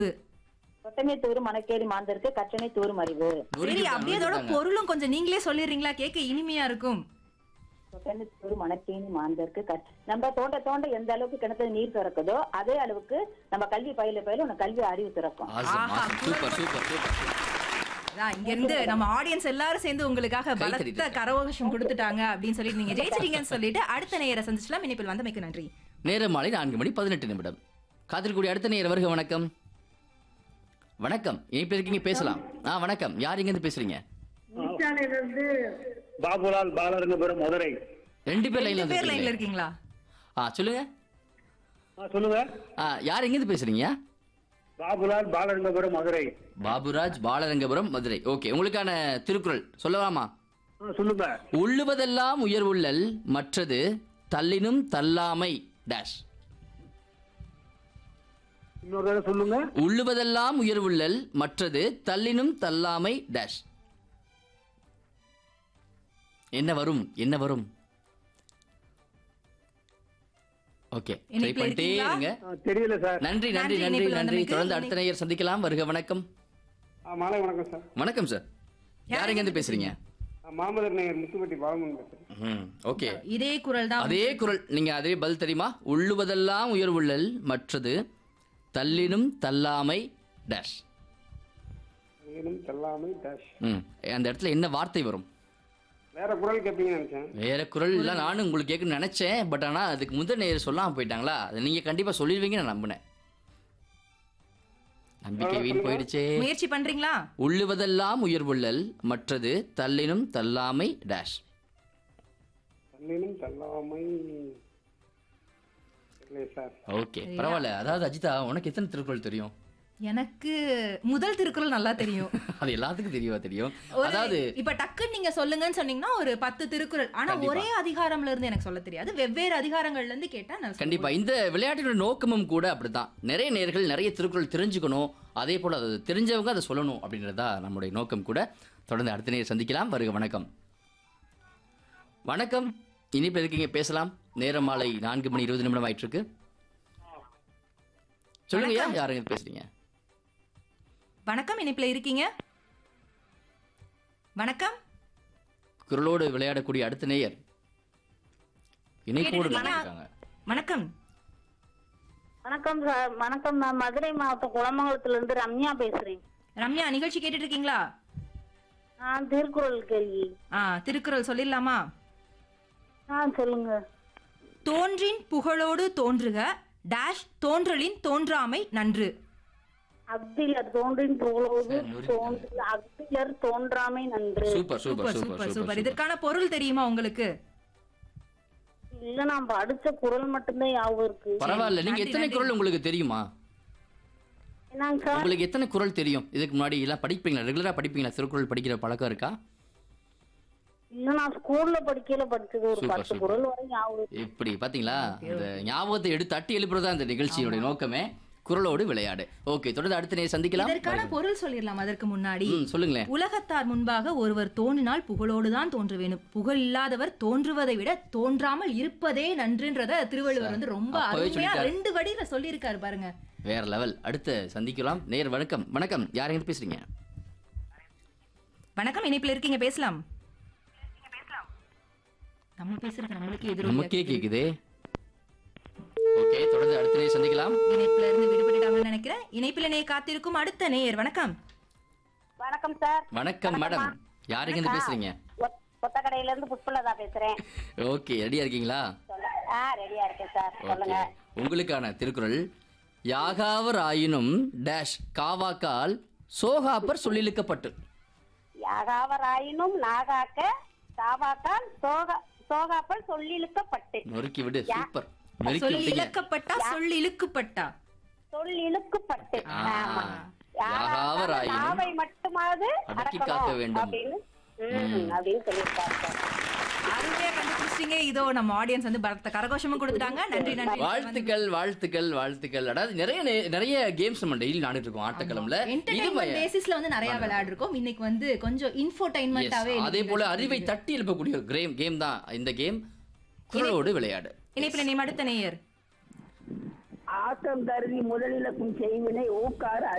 கொட்டனை தூறு மணக்கேரி மாந்தருக்கு கற்றனை தூரும் அறிவு சரி அப்படியே அதோட பொருளும் கொஞ்சம் நீங்களே சொல்லிடுறீங்களா கேட்க இனிமையா இருக்கும் கொட்டனை தூறு மணக்கேணி மாந்தருக்கு கற்- நம்ம தோண்ட தோண்ட எந்த அளவுக்கு கிணத்துல நீர் திறக்குதோ அதே அளவுக்கு நம்ம கல்வி பயில பயில உனக்கு கல்வி அறிவு திறக்கும் ஆஹா, சூப்பர் சூப்பர் சூப்பர் அதான் இங்க இருந்து நம்ம ஆடியன்ஸ் எல்லாரும் சேர்ந்து உங்களுக்காக கை பலத்த தட்டிட்டு. கரகோஷம் கொடுத்துட்டாங்க அப்படின்னு சொல்லிட்டு நீங்க ஜெயிச்சிட்டீங்கன்னு சொல்லிட்டு அடுத்த நேயரை சந்திச்சலாம் இனிப்பில் வந்தமைக்கு நன்றி நேரம் மாலை நான்கு மணி பதினெட்டு நிமிடம் காத்திருக்கூடிய அடுத்த நேரம் வருக வணக்கம் வணக்கம் இணைப்பில் இருக்கீங்க பேசலாம் ஆ வணக்கம் யார் இருந்து பேசுறீங்க ஈசானிலிருந்து பாபுலால் பாலரங்கபுரம் மதுரை ரெண்டு பேர் லைன்ல ரெண்டு பேர் லைன்ல வந்து இருக்கீங்களா ஆ சொல்லுங்க ஆ, சொல்லுங்க ஆ யார் எங்கேருந்து பேசுறீங்க பாபுலால் பாலரங்கபுரம் மதுரை பாபுராஜ் பாலரங்கபுரம் மதுரை ஓகே உங்களுக்கான திருக்குறள் சொல்லலாமா ஆ, சொல்லுங்க உள்ளுவதெல்லாம் உயர்வுள்ளல் மற்றது தள்ளினும் தள்ளாமை டேஷ் இன்னொரு தடவை சொல்லுங்க உள்ளுவதெல்லாம் உயர்வுள்ளல் மற்றது தள்ளினும் தள்ளாமை டேஷ் என்ன வரும் என்ன வரும் ஓகே ட்ரை இணைப்பில் பண்ணிட்டே இருக்கீங்களா? இருங்க ஆ, தெரியல சார் நன்றி நன்றி நன்றி, நன்றி இணைப்பில் நன்றி வந்தமைக்கு. தொடர்ந்து அடுத்த நேயர் சந்திக்கலாம் வருக வணக்கம் ஆ, மாலை வணக்கம் சார் வணக்கம் சார் யார் எங்க இருந்து பேசுறீங்க ஆ, மாமதர் நேயர் முத்துப்பட்டி பாலமன் பேசுறேன் ம் ஓகே இதே குரல் தான் அதே குரல் நீங்க அதே பதில் தெரியுமா உள்ளுவதெல்லாம் உயர்வுள்ளல் மற்றது தள்ளினும் தள்ளாமை டேஷ் மேலும் தள்ளாமை டேஷ் ம் அந்த இடத்துல என்ன வார்த்தை வரும் வேற குரல் கேட்பீங்கன்னு நினைச்சேன் வேற குரல் இல்ல நானும் உங்களுக்கு கேட்கணும்னு நினைச்சேன் பட் ஆனா அதுக்கு முதல் நேர் சொல்லாம போயிட்டாங்களா அதை நீங்க கண்டிப்பா சொல்லிடுவீங்க நான் நம்பினேன் நம்பிக்கை வீண் போயிடுச்சே முயற்சி பண்றீங்களா உள்ளுவதெல்லாம் உயர்வுள்ளல் மற்றது தள்ளினும் தள்ளாமை டேஷ் தள்ளினும் தள்ளாமை இல்லை சார் ஓகே பரவாயில்ல அதாவது அஜிதா உனக்கு எத்தனை திருக்குறள் தெரியும் எனக்கு முதல் திருக்குறள் நல்லா தெரியும் அது எல்லாத்துக்கும் தெரியவா தெரியும் ஒரு- அதாவது இப்ப டக்குன்னு நீங்க சொல்லுங்கன்னு சொன்னீங்கன்னா ஒரு பத்து திருக்குறள் ஆனா கண்டிப்பா. ஒரே அதிகாரம்ல இருந்து எனக்கு சொல்ல தெரியாது வெவ்வேறு அதிகாரங்கள்ல இருந்து கேட்டா நான் சொல்லுவேன். கண்டிப்பா இந்த விளையாட்டினோட நோக்கமும் கூட அப்படிதான் நிறைய நேர்கள் நிறைய திருக்குறள் தெரிஞ்சுக்கணும் அதே போல அது தெரிஞ்சவங்க அதை சொல்லணும் அப்படின்றதா நம்முடைய நோக்கம் கூட தொடர்ந்து அடுத்த நேரம் சந்திக்கலாம் வருக வணக்கம் வணக்கம் இனிப்பு இருக்கீங்க பேசலாம் நேரம் மாலை நான்கு மணி இருபது நிமிடம் ஆயிட்டு இருக்கு சொல்லுங்க வணக்கம். யாருங்க பேசுறீங்க வணக்கம் இணைப்புல இருக்கீங்க வணக்கம் குரலோடு விளையாடக்கூடிய அடுத்த நேயர் இணைப்போடு கேட்டுட்டு இருக்காங்க வணக்கம் வணக்கம் சார் வணக்கம் நான் மதுரை மாவட்டம் குளமங்கலத்துல இருந்து ரம்யா பேசுறேன் ரம்யா நிகழ்ச்சி கேட்டுட்டு இருக்கீங்களா நான் திருக்குறள் கேள்வி ஆ திருக்குறள் சொல்லிடலாமா ஆ சொல்லுங்க தோன்றின் புகழோடு தோன்றுக டேஷ் தோன்றலின் தோன்றாமை நன்று அக்திலர் தோன்றின் புகழோடு சார், நூறு தோன்று அக்திலர் தோன்றாமை நன்று super super super super super இதற்கான பொருள் தெரியுமா உங்களுக்கு இல்ல நான் படிச்ச குரல் மட்டும்தான் ஞாபகம் இருக்கு பரவாயில்ல நீங்க நன்றி, எத்தனை நன்றி. குரல் உங்களுக்கு தெரியுமா என்னங்க சார் உங்களுக்கு எத்தனை குரல் தெரியும் இதுக்கு முன்னாடி எல்லாம் படிப்பீங்களா ரெகுலரா படிப்பீங்களா திருக்குறள் படிக்கிற பழக்கம் இருக்கா இல்ல நான் ஸ்கூல்ல படிக்கல படிச்சது ஒரு சூப்பர், பத்து சூப்பர். குரல் வரை ஞாபகம் இருக்கு. இப்படி பாத்தீங்களா இந்த ஞாபகத்தை எடுத்து தட்டி எழுப்புறதா இந்த நிகழ்ச்சியோட நோக்கமே குரலோடு விளையாடு ஓகே தொடர்ந்து அடுத்த நேரம் சந்திக்கலாம் இதற்கான பொருள் சொல்லிடலாம் அதற்கு முன்னாடி ம், சொல்லுங்களேன் உலகத்தார் முன்பாக ஒருவர் தோன்றினால் புகழோடுதான் தோன்ற வேணும் புகழ் இல்லாதவர் தோன்றுவதை விட தோன்றாமல் இருப்பதே நன்றுன்றத திருவள்ளுவர் வந்து ரொம்ப அப்பவே அருமையா சொல்லிட்டாரு. ரெண்டு வடியில சொல்லியிருக்காரு பாருங்க வேற லெவல் அடுத்து சந்திக்கலாம் நேர் வணக்கம் வணக்கம் யார் எங்க பேசுறீங்க வணக்கம் இணைப்புல இருக்கீங்க பேசலாம் நம்ம பேசுறது நம்மளுக்கு எதிரொலியா நமக்கே கேக்குதே ஓகே தொடர்ந்து அடுத்த நேரம் சந்திக்கலாம் இணைப்புல இருந்து விடுபட்டுட்டாங்கன்னு நினைக்கிறேன் இணைப்பில நே காத்திருக்கும் அடுத்த நேயர் வணக்கம் வணக்கம் சார் வணக்கம் மேடம் யார் எங்க இருந்து பேசுறீங்க கொத்தக்கடையில இருந்து புஷ்பலதா பேசுறேன் ஓகே ரெடியா இருக்கீங்களா சொல்ல ஆ ரெடியா இருக்கேன் சார் ஓகே சொல்லுங்க உங்களுக்கான திருக்குறள் யாகாவர் ஆயினும் டேஷ் காவாக்கால் சோகாப்பர் சொல்லிழுக்கப்பட்டு யாகாவராயினும் நாகாக்க சாவாக்கால் சோகா சோகாப்பல் சொல்லிழுக்கப்பட்டு நொறுக்கி விடு சூப்பர் நொறுக்கி சொல்லி விட்டீங்க இழக்கப்பட்டா சொல்லி இழுக்கப்பட்டா சொல் இழுக்கப்பட்டு ஆ. ஆமா யாகாவராயினும் நாவை மட்டுமாவது அடக்கி அடக்கணும் காக்க வேண்டும். அப்படின்னு ம், அப்படின்னு சொல்லியிருக்காரு சார் அருமையா கண்டுபிடிச்சிட்டீங்க இதோ நம்ம ஆடியன்ஸ் வந்து பரத்த கரகோஷமும் கொடுத்துட்டாங்க நன்றி நன்றி வாழ்த்துக்கள் வாழ்த்துக்கள் வாழ்த்துக்கள் அதாவது நிறைய நே- நிறைய கேம்ஸ் நம்ம டெய்லி நாடிட்டு இருக்கோம் ஆட்டக்களம்ல இது என்டர்டைன்மெண்ட் பேசிஸ்ல வந்து நிறைய விளையாடு இருக்கோம் இன்னைக்கு வந்து கொஞ்சம் Yes, இன்ஃபோடைன்மெண்டாவே அதே போல அறிவை தட்டி எழுப்பக்கூடிய ஒரு கேம் கேம் தான் இந்த கேம் குரலோடு விளையாடு இணைப்பில நேம் அடுத்த நேயர் ஆ ஆக்கம் கருதி முதலிலக்கும் செய்வினை ஊக்கார